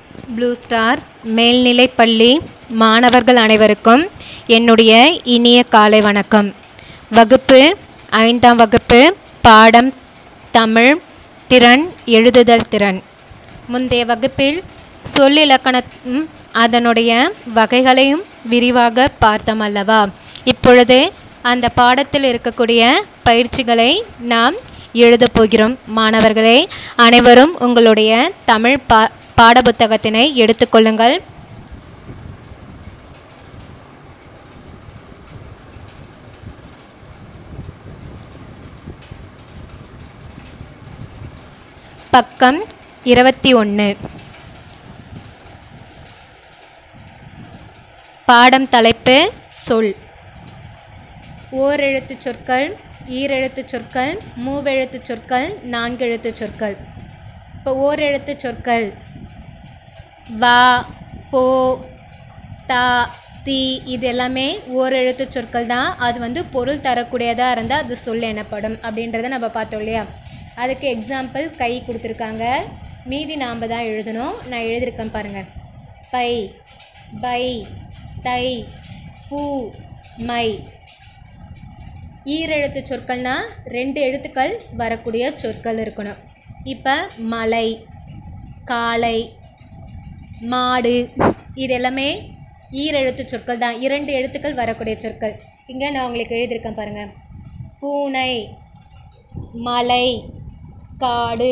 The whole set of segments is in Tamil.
ப்ளூ ஸ்டார் மேல்நிலைப்பள்ளி மாணவர்கள் அனைவருக்கும் என்னுடைய இனிய காலை வணக்கம் வகுப்பு ஐந்தாம் வகுப்பு பாடம் தமிழ் திறன் எழுதுதல் திறன் முந்தைய வகுப்பில் சொல்லிலக்கணம் அதனுடைய வகைகளையும் விரிவாக பார்த்தோம் அல்லவா இப்பொழுது அந்த பாடத்தில் இருக்கக்கூடிய பயிற்சிகளை நாம் எழுதப் போகிறோம் மாணவர்களே அனைவரும் உங்களுடைய தமிழ் பா பாடப்புத்தகத்தினை எடுத்துக்கொள்ளுங்கள் பக்கம் இருபத்தி ஒன்று பாடம் தலைப்பு சொல் ஓரெழுத்து சொற்கள் ஈரெழுத்து சொற்கள் மூவெழுத்து சொற்கள் நான்கெழுத்து சொற்கள் இப்போ ஓரெழுத்து சொற்கள் வா போ தா தி இது எல்லாமே ஓரெழுத்து சொற்கள் தான் அது வந்து பொருள் தரக்கூடியதாக இருந்தால் அது சொல் எனப்படும் அப்படின்றத நம்ம பார்த்தோம் இல்லையா அதுக்கு எக்ஸாம்பிள் கை கொடுத்துருக்காங்க மீதி நாம் தான் எழுதணும் நான் எழுதியிருக்கேன் பாருங்கள் பை பை தை பூ மை ஈரெழுத்து சொற்கள்னா ரெண்டு எழுத்துக்கள் வரக்கூடிய சொற்கள் இருக்கணும் இப்போ மலை காளை மாடு இது எல்லாமே ஈரெழுத்து சொற்கள் தான் இரண்டு எழுத்துக்கள் வரக்கூடிய சொற்கள் இங்கே நான் உங்களுக்கு எழுதியிருக்கேன் பாருங்கள் பூனை மலை காடு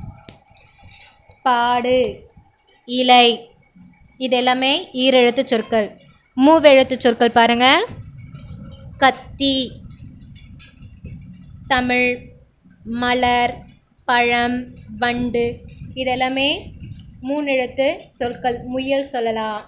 பாடு இலை இது எல்லாமே ஈரெழுத்து சொற்கள் மூவெழுத்து சொற்கள் பாருங்கள் கத்தி தமிழ் மலர் பழம் வண்டு இதெல்லாமே மூணு எழுத்து சொற்கள் முயல் சொல்லலாம்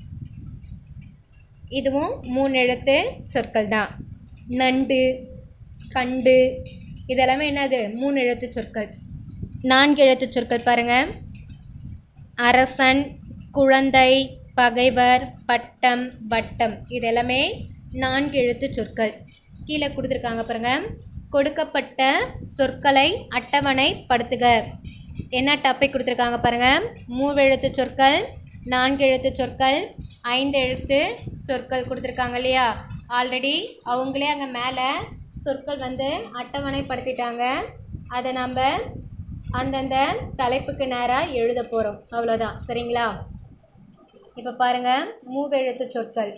இதுவும் மூணு எழுத்து சொற்கள் தான் நண்டு கண்டு இதெல்லாமே என்னது மூணு எழுத்து சொற்கள் நான்கு எழுத்து சொற்கள் பாருங்கள் அரசன் குழந்தை பகைவர் பட்டம் வட்டம் இதெல்லாமே நான்கு எழுத்து சொற்கள் கீழே கொடுத்துருக்காங்க பாருங்க கொடுக்கப்பட்ட சொற்களை அட்டவணைப்படுத்துக என்ன டாபிக் கொடுத்துருக்காங்க பாருங்க மூவெழுத்து சொற்கள் நான்கு எழுத்து சொற்கள் ஐந்து எழுத்து சொற்கள் கொடுத்துருக்காங்க இல்லையா ஆல்ரெடி அவங்களே அங்கே மேலே சொற்கள் வந்து அட்டவணைப்படுத்திட்டாங்க அதை நம்ம அந்தந்த தலைப்புக்கு நேராக எழுத போகிறோம் அவ்வளோதான் சரிங்களா இப்போ பாருங்கள் மூவெழுத்து சொற்கள்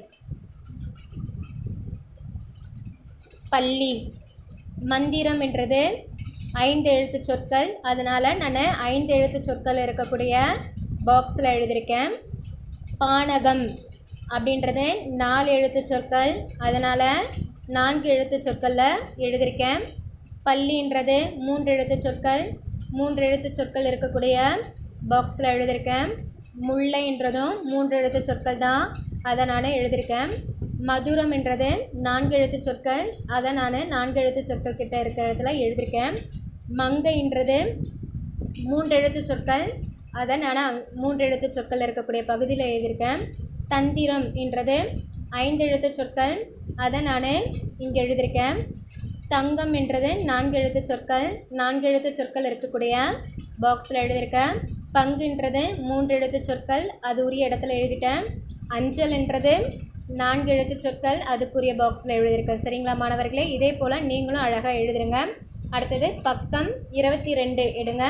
பள்ளி மந்திரம் என்றது ஐந்து எழுத்து சொற்கள் அதனால் நான் ஐந்து எழுத்து சொற்கள் இருக்கக்கூடிய பாக்ஸில் எழுதியிருக்கேன் பானகம் அப்படின்றது நாலு எழுத்து சொற்கள் அதனால் நான்கு எழுத்து சொற்களில் எழுதியிருக்கேன் பள்ளின்றது மூன்று எழுத்து சொற்கள் மூன்று எழுத்து சொற்கள் இருக்கக்கூடிய பாக்ஸில் எழுதியிருக்கேன் முல்லைன்றதும் மூன்று எழுத்து சொற்கள் தான் அதை நான் எழுதியிருக்கேன் மதுரம் என்றது நான்கு எழுத்து சொற்கள் அதை நான் நான்கு எழுத்து சொற்கள் கிட்ட இருக்கிற இடத்துல எழுதியிருக்கேன் மங்கைன்றது மூன்று எழுத்து சொற்கள் அதை நான் மூன்று எழுத்து சொற்கள் இருக்கக்கூடிய பகுதியில் எழுதியிருக்கேன் தந்திரம் என்றது ஐந்து எழுத்து சொற்கள் அதை நான் இங்கே எழுதியிருக்கேன் தங்கம் என்றது நான்கு எழுத்து சொற்கள் நான்கு எழுத்து சொற்கள் இருக்கக்கூடிய பாக்ஸில் எழுதியிருக்கேன் பங்குன்றது மூன்று எழுத்து சொற்கள் அது உரிய இடத்துல எழுதிட்டேன் அஞ்சல் என்றது நான்கு எழுத்து சொற்கள் அதுக்குரிய பாக்ஸில் எழுதியிருக்கேன் சரிங்களா மாணவர்களே இதே போல் நீங்களும் அழகாக எழுதுருங்க அடுத்தது பக்கம் இருபத்தி ரெண்டு எடுங்க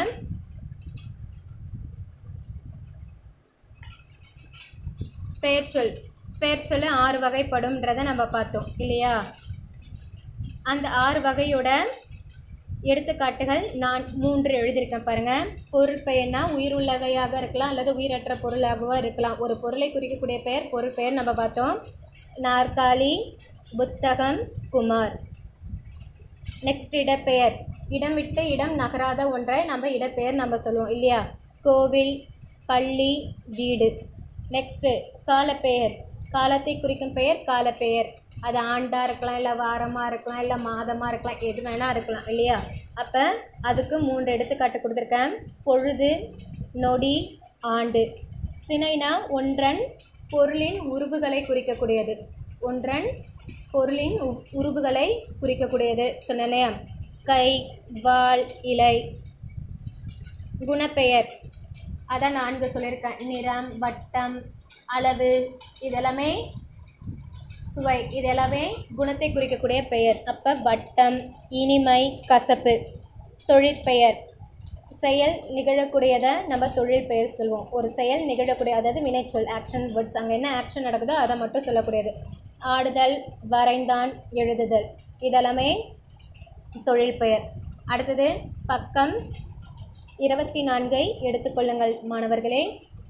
பெயர்ச்சொல் பெயர்ச்சொல் ஆறு வகைப்படும்ன்றதை நம்ம பார்த்தோம் இல்லையா அந்த ஆறு வகையோட எடுத்துக்காட்டுகள் நான் மூன்று எழுதியிருக்கேன் பாருங்கள் பொருள் பெயர்னா உயிர் உள்ளவையாக இருக்கலாம் அல்லது உயிரற்ற பொருளாகவும் இருக்கலாம் ஒரு பொருளை குறிக்கக்கூடிய பெயர் பொருள் பெயர் நம்ம பார்த்தோம் நாற்காலி புத்தகம் குமார் நெக்ஸ்ட் இடப்பெயர் இடம் விட்டு இடம் நகராத ஒன்றை நம்ம இடப்பெயர் நம்ம சொல்லுவோம் இல்லையா கோவில் பள்ளி வீடு நெக்ஸ்ட்டு காலப்பெயர் காலத்தை குறிக்கும் பெயர் காலப்பெயர் அது ஆண்டாக இருக்கலாம் இல்லை வாரமாக இருக்கலாம் இல்லை மாதமாக இருக்கலாம் எது வேணால் இருக்கலாம் இல்லையா அப்போ அதுக்கு மூன்று எடுத்துக்காட்டு கொடுத்துருக்கேன் பொழுது நொடி ஆண்டு சினைனா ஒன்றன் பொருளின் உருவுகளை குறிக்கக்கூடியது ஒன்றன் பொருளின் உ- உருவுகளை குறிக்கக்கூடியது சொன்னேன் கை வாள் இலை குணப்பெயர் அதான் நான்கு சொல்லியிருக்கேன் நிறம் வட்டம் அளவு இதெல்லாமே சுவை இது எல்லாமே குணத்தை குறிக்கக்கூடிய பெயர் அப்போ வட்டம் இனிமை கசப்பு தொழிற்பெயர் செயல் நிகழக்கூடியதை நம்ம தொழில் பெயர் சொல்லுவோம் ஒரு செயல் நிகழக்கூடிய அதாவது வினைச்சொல் ஆக்ஷன் வேர்ட்ஸ் அங்கே என்ன ஆக்ஷன் நடக்குதோ அதை மட்டும் சொல்லக்கூடியது ஆடுதல் வரைந்தான் எழுதுதல் இதெல்லாமே தொழில் பெயர் அடுத்தது பக்கம் இருபத்தி நான்கை எடுத்துக்கொள்ளுங்கள் மாணவர்களே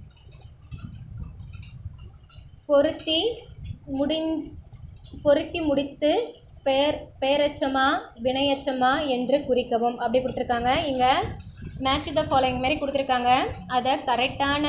பொருத்தி முடிந் பொருத்தி முடித்து பெயர் பெயரெச்சமா வினையெச்சமா என்று குறிக்கவும் அப்படி கொடுத்துருக்காங்க இங்கே மேட்ச் த ஃபாலோயிங் மாதிரி கொடுத்துருக்காங்க அதை கரெக்டான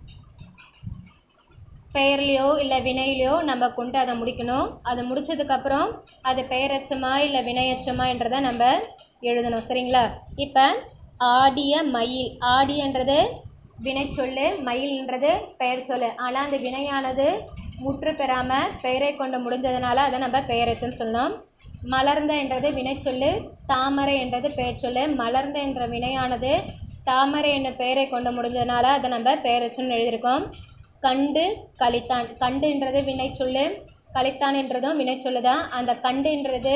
பெயர்லையோ இல்லை வினையிலையோ நம்ம கொண்டு அதை முடிக்கணும் அதை முடிச்சதுக்கப்புறம் அது பெயரெச்சமா இல்லை வினையெச்சமா என்றதை நம்ம எழுதணும் சரிங்களா இப்போ ஆடிய மயில் ஆடியன்றது வினைச்சொல்லு மயில்ன்றது பெயர் சொல்லு ஆனால் அந்த வினையானது முற்று பெறாமல் பெயரை கொண்டு முடிஞ்சதுனால அதை நம்ம பெயரெச்சம் சொல்லணும் மலர்ந்த என்றது வினைச்சொல்லு தாமரை என்றது பெயர் சொல்லு மலர்ந்த என்ற வினையானது தாமரை என்ற பெயரை கொண்டு முடிஞ்சதுனால அதை நம்ம பெயரெச்சம்னு எழுதியிருக்கோம் கண்டு கலித்தான் கண்டுன்றது வினைச்சொல்லு கலித்தான் என்றதும் வினைச்சொல்லு தான் அந்த கண்டுன்றது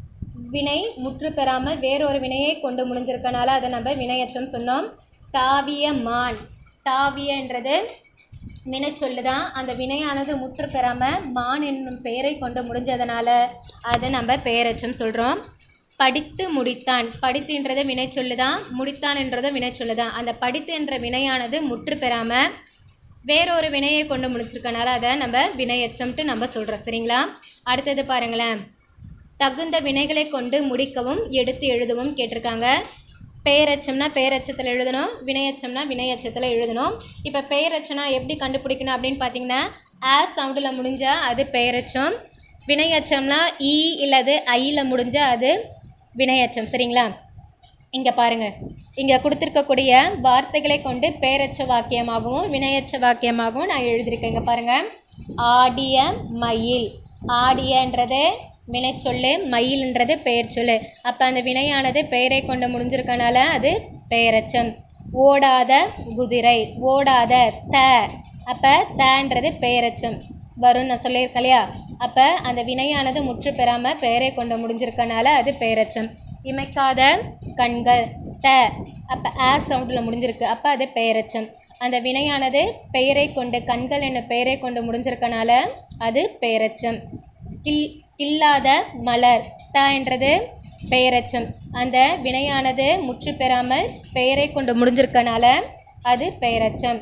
வினை முற்று பெறாமல் வேறொரு வினையை கொண்டு முடிஞ்சிருக்கனால அதை நம்ம வினையச்சம் சொன்னோம் தாவிய மான் தாவியன்றது வினைச்சொல்லு தான் அந்த வினையானது முற்று பெறாமல் மான் என்னும் பெயரை கொண்டு முடிஞ்சதுனால அதை நம்ம பெயரச்சம் சொல்கிறோம் படித்து முடித்தான் படித்துன்றது வினைச்சொல்லு தான் முடித்தான் என்றதும் வினைச்சொல்லு தான் அந்த படித்து என்ற வினையானது முற்று பெறாமல் வேறொரு வினையை கொண்டு முடிச்சிருக்கனால அதை நம்ம வினையச்சம்ட்டு நம்ம சொல்கிறோம் சரிங்களா அடுத்தது பாருங்களேன் தகுந்த வினைகளை கொண்டு முடிக்கவும் எடுத்து எழுதவும் கேட்டிருக்காங்க பெயரச்சம்னா பெயரச்சத்தில் எழுதணும் வினையச்சம்னா வினையச்சத்தில் எழுதணும் இப்போ பெயரச்சனா எப்படி கண்டுபிடிக்கணும் அப்படின்னு பார்த்தீங்கன்னா ஆ சவுண்டில் முடிஞ்சால் அது பெயரச்சம் வினையச்சம்னா ஈ இல்லது ஐயில் முடிஞ்சால் அது வினையச்சம் சரிங்களா இங்கே பாருங்க இங்கே கொடுத்துருக்கக்கூடிய வார்த்தைகளை கொண்டு பெயரச்ச வாக்கியமாகவும் வினையச்ச வாக்கியமாகவும் நான் எழுதியிருக்கேன் இங்கே பாருங்கள் ஆடிய மயில் ஆடியன்றது வினைச்சொல்லு மயில்ன்றது பெயர் சொல்லு அப்போ அந்த வினையானது பெயரை கொண்டு முடிஞ்சிருக்கனால அது பெயரச்சம் ஓடாத குதிரை ஓடாத த அப்போ தன்றது பெயரச்சம் வரும்னு நான் சொல்லியிருக்கேன் இல்லையா அப்போ அந்த வினையானது முற்று பெறாமல் பெயரை கொண்டு முடிஞ்சிருக்கனால அது பெயரச்சம் இமைக்காத கண்கள் த அப்போ ஆ சவுண்டில் முடிஞ்சிருக்கு அப்போ அது பெயரச்சம் அந்த வினையானது பெயரை கொண்டு கண்கள் என்ன பெயரை கொண்டு முடிஞ்சிருக்கனால அது பெயரச்சம் கில் கில்லாத மலர் த என்றது பெயரச்சம் அந்த வினையானது முற்று பெறாமல் பெயரை கொண்டு முடிஞ்சிருக்கனால அது பெயரச்சம்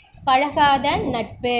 பழகாத நட்பு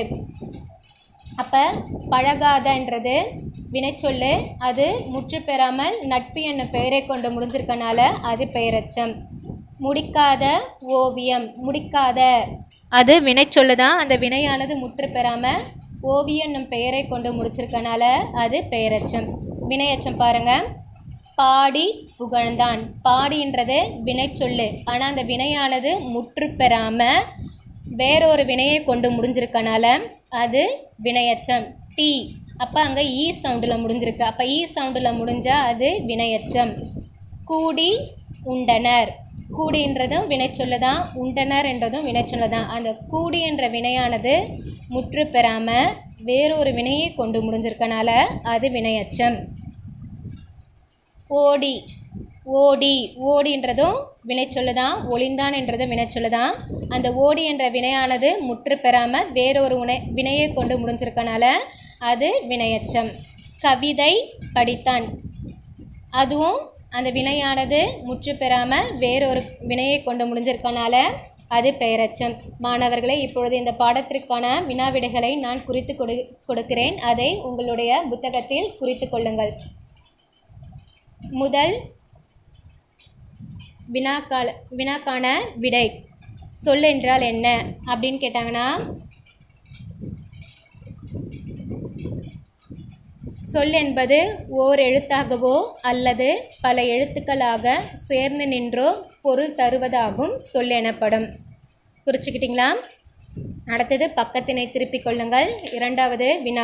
அப்போ பழகாதன்றது வினைச்சொல்லு அது முற்று பெறாமல் நட்பு என்னும் பெயரை கொண்டு முடிஞ்சிருக்கனால அது பெயரச்சம் முடிக்காத ஓவியம் முடிக்காத அது வினைச்சொல்லு தான் அந்த வினையானது முற்று பெறாமல் ஓவியம் என்னும் பெயரை கொண்டு முடிச்சிருக்கனால அது பெயரச்சம் வினையச்சம் பாருங்க பாடி புகழ்ந்தான் பாடின்றது வினைச்சொல்லு ஆனால் அந்த வினையானது முற்று பெறாமல் வேறொரு வினையை கொண்டு முடிஞ்சிருக்கனால அது வினையச்சம் டி அப்போ அங்கே ஈ சவுண்டில் முடிஞ்சிருக்கு அப்போ ஈ சவுண்டில் முடிஞ்சால் அது வினையச்சம் கூடி உண்டனர் கூடின்றதும் வினைச்சொல்லு தான் உண்டனர் என்றதும் வினைச்சொல்லு தான் அந்த கூடி என்ற வினையானது முற்று பெறாமல் வேறொரு வினையை கொண்டு முடிஞ்சிருக்கனால அது வினையச்சம் ஓடி ஓடி ஓடின்றதும் வினைச்சொல்லு தான் ஒளிந்தான் என்றதும் வினைச்சொல்லு தான் அந்த ஓடி என்ற வினையானது முற்று பெறாமல் வேறொரு உனை வினையை கொண்டு முடிஞ்சிருக்கனால அது வினையச்சம் கவிதை படித்தான் அதுவும் அந்த வினையானது முற்று பெறாமல் வேறொரு வினையை கொண்டு முடிஞ்சிருக்கனால அது பெயரச்சம் மாணவர்களே இப்பொழுது இந்த பாடத்திற்கான வினாவிடைகளை நான் குறித்து கொடு கொடுக்கிறேன் அதை உங்களுடைய புத்தகத்தில் குறித்து கொள்ளுங்கள் முதல் வினாக்கால வினாக்கான விடை சொல் என்றால் என்ன அப்படின்னு கேட்டாங்கன்னா சொல் என்பது ஓர் எழுத்தாகவோ அல்லது பல எழுத்துக்களாக சேர்ந்து நின்றோ பொருள் தருவதாகும் சொல் எனப்படும் குறிச்சுக்கிட்டிங்களா அடுத்தது பக்கத்தினை திருப்பிக் கொள்ளுங்கள் இரண்டாவது வினா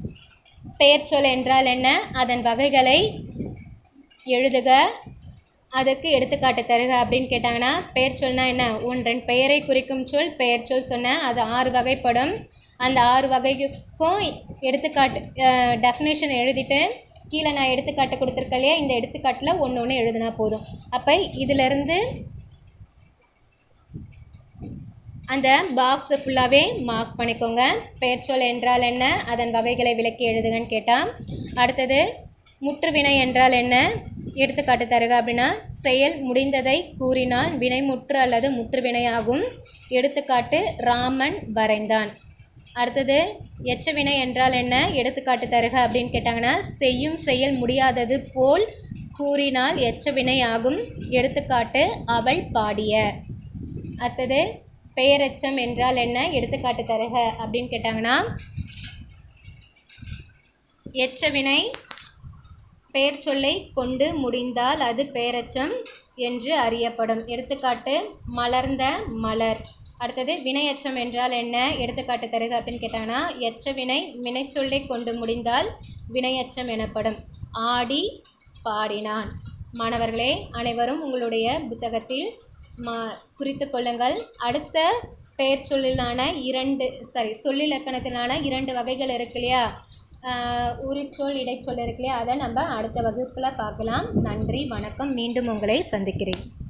பெயர் சொல் என்றால் என்ன அதன் வகைகளை எழுதுக அதுக்கு எடுத்துக்காட்டு தருக அப்படின்னு கேட்டாங்கன்னா பெயர் சொல்னா என்ன ஒன்றன் பெயரை குறிக்கும் சொல் பெயர் சொல் சொன்னேன் அது ஆறு வகைப்படும் அந்த ஆறு வகைக்கும் எடுத்துக்காட்டு டெஃபினேஷன் எழுதிட்டு கீழே நான் எடுத்துக்காட்டு கொடுத்துருக்கேன் இல்லையா இந்த எடுத்துக்காட்டில் ஒன்று ஒன்று எழுதினா போதும் அப்போ இதிலிருந்து அந்த பாக்ஸை ஃபுல்லாகவே மார்க் பண்ணிக்கோங்க பெயர்ச்சொல் என்றால் என்ன அதன் வகைகளை விளக்கி எழுதுங்கன்னு கேட்டால் அடுத்தது முற்றுவினை என்றால் என்ன எடுத்துக்காட்டு தருக அப்படின்னா செயல் முடிந்ததை கூறினால் வினைமுற்று அல்லது முற்றுவினையாகும் எடுத்துக்காட்டு ராமன் வரைந்தான் அடுத்தது எச்சவினை என்றால் என்ன எடுத்துக்காட்டு தருக அப்படின்னு கேட்டாங்கன்னா செய்யும் செயல் முடியாதது போல் கூறினால் எச்சவினை ஆகும் எடுத்துக்காட்டு அவள் பாடிய அடுத்தது பெயரெச்சம் என்றால் என்ன எடுத்துக்காட்டு தருக அப்படின்னு கேட்டாங்கன்னா எச்சவினை பெயர் சொல்லை கொண்டு முடிந்தால் அது பெயரெச்சம் என்று அறியப்படும் எடுத்துக்காட்டு மலர்ந்த மலர் அடுத்தது வினையச்சம் என்றால் என்ன எடுத்துக்காட்டு தருக அப்படின்னு கேட்டாங்கன்னா எச்ச வினை வினைச்சொல்லை கொண்டு முடிந்தால் வினையச்சம் எனப்படும் ஆடி பாடினான் மாணவர்களே அனைவரும் உங்களுடைய புத்தகத்தில் மா குறித்து கொள்ளுங்கள் அடுத்த பெயர் சொல்லிலான இரண்டு சாரி சொல்லிலக்கணத்திலான இரண்டு வகைகள் இருக்கு இல்லையா ஆஹ் உரிச்சொல் இடைச்சொல் இருக்கு இல்லையா அதை நம்ம அடுத்த வகுப்பில் பார்க்கலாம் நன்றி வணக்கம் மீண்டும் உங்களை சந்திக்கிறேன்